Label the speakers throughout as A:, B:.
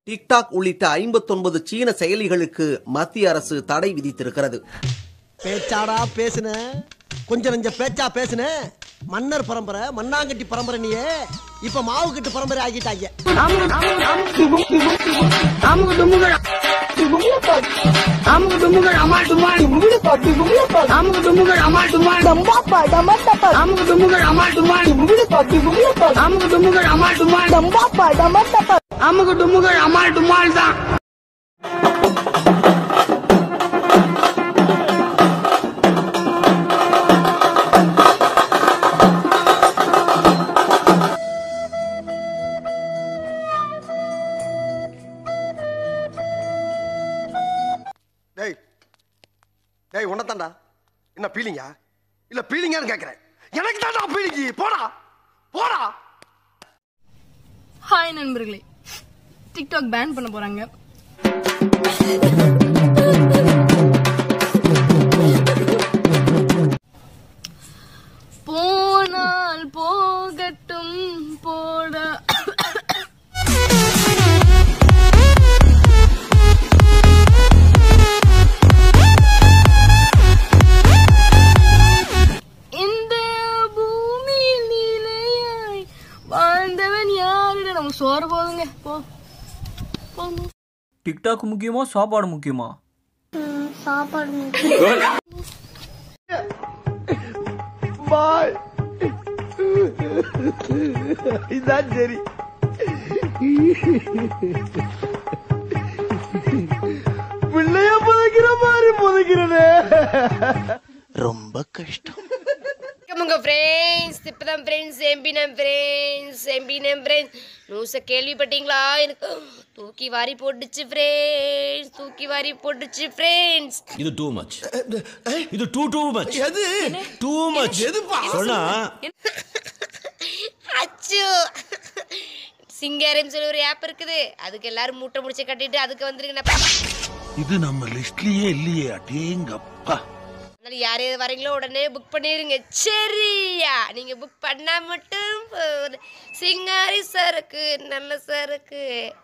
A: TikTok உள்ளிட்ட ஐம்பத்தொன்பது சீன செயலிகளுக்கு மத்திய அரசு தடை விதித்திருக்கிறது
B: பேச்சாடா பேசுன கொஞ்சம் நெஞ்ச பேச்சா பேசுன மன்னர் பரம்பரை மண்ணாங்கட்டி பரம்பரை நீயே இப்ப மாவு கட்டு பரம்பரை ஆகிட்டாங்க டேய் டேய் உன்னதான்டா என்ன பீலிங்கா இல்ல பீலிங்கான்னு கேக்குறேன் எனக்கு தான்டா பீலிங்கி போடா போடா
C: ஹாய் நண்பர்களே டிக்டாக் பேன் பண்ண போறாங்க போனால் போகட்டும் போடா இந்த பூமியில் நிலையாய் வாழ்ந்தவன் யாருடா நம்ம சோறு போதுங்க போ போங்க
D: டிக்டாக் முக்கியமா சாப்பாடு முக்கியமா
B: இதான் சரி பிள்ளைய புதைக்கிற மாதிரி புதைக்கிறனே ரொம்ப கஷ்டம்
E: உங்க ஃப்ரெண்ட்ஸ் இப்பதான் ஃப்ரெண்ட்ஸ் எம்பினம் ஃப்ரெண்ட்ஸ் எம்பினம் ஃப்ரெண்ட்ஸ் நியூஸை கேள்விப்பட்டீங்களா எனக்கு தூக்கி வாரி போட்டுச்சு ஃப்ரெண்ட்ஸ் தூக்கி வாரி போட்டுச்சு ஃப்ரெண்ட்ஸ்
F: இது டூ மச் இது டூ டூ மச்
B: எது
F: டூ மச்
B: எதுப்பா
F: சொன்னா
E: அச்சு சிங்காரன்னு சொல்லி ஒரு ஆப் இருக்குது அதுக்கு எல்லாரும் மூட்டை முடிச்சு கட்டிட்டு அதுக்கு வந்துருங்க
G: இது நம்ம லிஸ்ட்லயே இல்லையே அடேங்கப்பா
E: அதனால யார் யார் வரீங்களோ உடனே புக் பண்ணிருங்க சரியா நீங்க புக் பண்ணா மட்டும் போதும். சிங்காரி சரக்கு நல்ல சரக்கு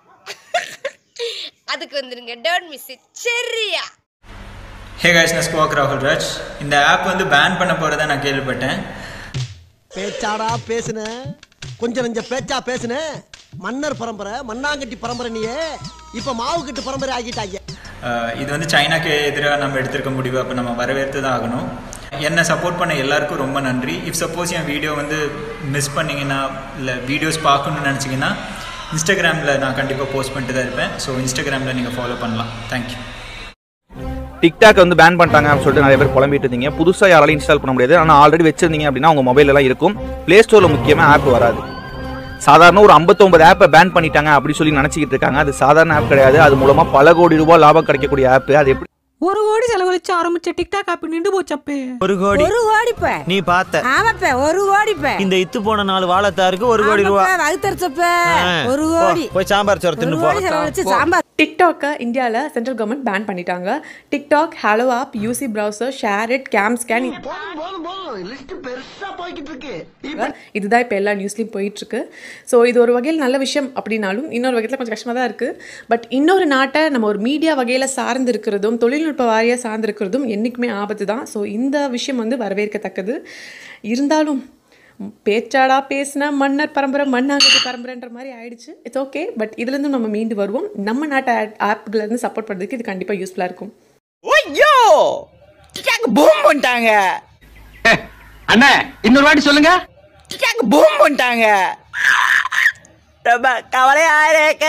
E: அதுக்கு வந்துருங்க டோன்ட் மிஸ் இட் சரியா
D: ஹே கைஸ் நான் ஸ்குவாக் ராகுல் ராஜ் இந்த ஆப் வந்து பேன் பண்ண போறதா நான் கேள்விப்பட்டேன்
B: பேச்சாடா பேசுன கொஞ்சம் நெஞ்ச பேச்சா பேசுன மன்னர் பரம்பரை மண்ணாங்கட்டி பரம்பரை நீயே இப்ப மாவு கட்டு பரம்பரை ஆகிட்டாங்க
D: அஹ் இது வந்து சைனாக்கு எதிராக நம்ம எடுத்திருக்க முடிவு அப்போ நம்ம வரவேற்று தான் ஆகணும் என்னை சப்போர்ட் பண்ண எல்லாருக்கும் ரொம்ப நன்றி இஃப் சப்போஸ் என் வீடியோ வந்து மிஸ் பண்ணீங்கன்னா இல்லை வீடியோஸ் பார்க்கணுன்னு நினச்சிங்கன்னா இன்ஸ்டாகிராமில் நான் கண்டிப்பாக போஸ்ட் பண்ணிட்டு தான் இருப்பேன் ஸோ இன்ஸ்டாகிராமில் நீங்கள் ஃபாலோ பண்ணலாம் தேங்க்யூ
H: டிக்டாக் வந்து பேன் பண்ணிட்டாங்க அப்படின்னு சொல்லிட்டு நிறைய பேர் புலம்பிட்டு இருந்தீங்க புதுசாக யாராலையும் இன்ஸ்டால் பண்ண முடியாது ஆனால் ஆல்ரெடி வச்சிருந்தீங்க அப்படின்னா உங்கள் மொபைல் எல்லாம் இருக்கும் ப்ளே ஸ்டோரில் முக்கியமாக ஆப் வராது சாதாரண ஒரு 59 ஆப்பை பேன் பண்ணிட்டாங்க அப்படி சொல்லி நினச்சிக்கிட்டு இருக்காங்க அது சாதாரண ஆப் கிடையாது அது மூலமாக பல கோடி ரூபாய் லாபம் கிடைக்கக்கூடிய ஆப் அது எப்படி
I: ஒரு கோடி செலவழிச்சு ஆரம்பிச்ச டிக்டாக் ஆப் நின்று போச்சப்பே
F: ஒரு கோடி
I: ஒரு கோடிப்ப
F: நீ பார்த்த
I: ஆமாப்ப ஒரு கோடிப்ப
F: இந்த இத்து போன நாலு வாழைத்தாருக்கு ஒரு கோடி ரூபா
I: வகுத்தரிச்சப்ப
F: ஆ.
I: ஒரு
F: போ,
I: கோடி
F: போய் சாம்பார் சோறு தின்னு போ
I: செலவழிச்சு சாம்பார்
J: டிக்டாக்கை இந்தியாவில் சென்ட்ரல் கவர்மெண்ட் பேன் பண்ணிட்டாங்க TikTok hello app UC browser SHAREit CamScanner
B: போதும் போதும் போதும் லிஸ்ட் பெருசா போய்கிட்டு இருக்கு
J: இதுதான் இப்போ எல்லா நியூஸ்லையும் போயிட்டுருக்கு ஸோ இது ஒரு வகையில் நல்ல விஷயம் அப்படின்னாலும் இன்னொரு வகையில் கொஞ்சம் கஷ்டமாக தான் இருக்குது பட் இன்னொரு நாட்டை நம்ம ஒரு மீடியா வகையில் சார்ந்து இருக்கிறதும் தொழில்நுட்ப வாரியாக சார்ந்து இருக்கிறதும் என்றைக்குமே ஆபத்து தான் ஸோ இந்த விஷயம் வந்து வரவேற்கத்தக்கது இருந்தாலும் பேச்சாடா பேசின மன்னர் பரம்பரை மண்ணாங்கட்டி பரம்பரைன்ற மாதிரி ஆயிடுச்சு இட்ஸ் ஓகே பட் இதுலேருந்து நம்ம மீண்டு வருவோம் நம்ம நாட்டு ஆப்லேருந்து சப்போர்ட் பண்ணுறதுக்கு இது கண்டிப்பாக யூஸ்ஃபுல்லாக இருக்கும்
I: ஐயோ டிக்டாக் பூம் பண்ணிட்டாங்க
B: அண்ணா இன்னொரு வாட்டி சொல்லுங்க
I: டிக்டாக் பூம் பண்ணிட்டாங்க ரொம்ப கவலையா இருக்கு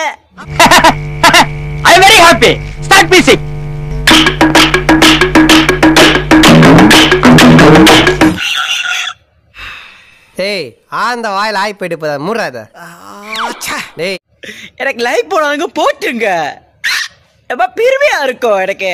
B: I very happy start music
I: டேய் ஆந்த வாயில் ஆய் போயிட்டு போதா முறாத டேய் எனக்கு லைக் போனவங்க போட்டுங்க ரொம்ப பெருமையா இருக்கும் எனக்கு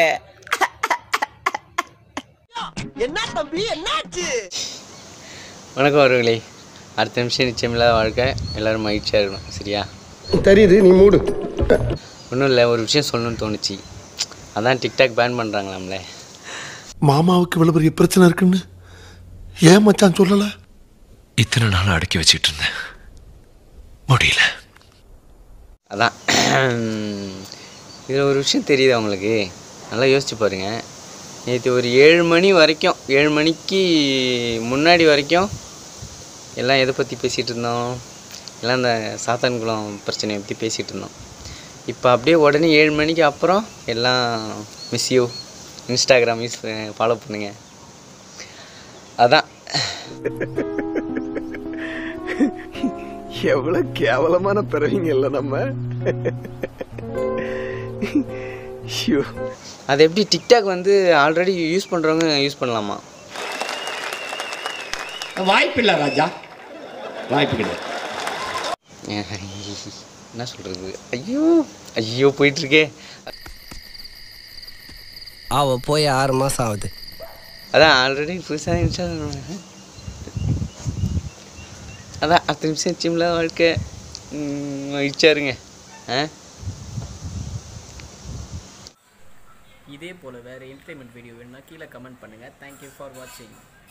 B: என்ன தம்பி என்னாச்சு
K: வணக்கம் அவர்களே அடுத்த நிமிஷம் நிச்சயமில்லாத வாழ்க்கை எல்லாரும் மகிழ்ச்சியாக இருக்கணும் சரியா
B: தெரியுது நீ மூடு
K: ஒன்றும் இல்லை ஒரு விஷயம் சொல்லணும்னு தோணுச்சு அதான் டிக்டாக் பேன் பண்ணுறாங்களாம்ல
G: மாமாவுக்கு இவ்வளவு பெரிய பிரச்சனை இருக்குன்னு ஏன் மச்சான் சொல்லல
F: இத்தனை நாள் அடக்கி வச்சிட்டு இருந்தேன் முடியல
K: அதான் இதில் ஒரு விஷயம் தெரியுதா உங்களுக்கு நல்லா யோசிச்சு பாருங்க நேற்று ஒரு ஏழு மணி வரைக்கும் ஏழு மணிக்கு முன்னாடி வரைக்கும் எல்லாம் எதை பற்றி பேசிகிட்டு இருந்தோம் எல்லாம் இந்த சாத்தான்குளம் பிரச்சனையை பற்றி பேசிகிட்டு இருந்தோம் இப்போ அப்படியே உடனே ஏழு மணிக்கு அப்புறம் எல்லாம் miss you Instagram use follow பண்ணுங்க அதான்
L: எவ்வளவு கேவலமான பிறவிங்க இல்ல நம்ம ஐயோ.
K: அது எப்படி டிக்டாக் வந்து ஆல்ரெடி யூஸ் பண்ணுறவங்க யூஸ் பண்ணலாமா
M: வாய்ப்பில்லை ராஜா வாய்ப்பு கிடையாது
K: என்ன சொல்கிறது ஐயோ ஐயோ போயிட்டுருக்கே
I: அவ போய் ஆறு மாசம் ஆகுது
K: அதான் ஆல்ரெடி புதுசாக இன்ஸ்டால் அதான் அடுத்த நிமிஷம் ஜிம்மில் வாழ்க்கை ம், மகிழ்ச்சியா இருங்க ஆ
N: இதே போல் வேறு என்டர்டைன்மெண்ட் வீடியோ வேணும்னா கீழே கமெண்ட் பண்ணுங்கள் தேங்க்யூ ஃபார் வாட்சிங்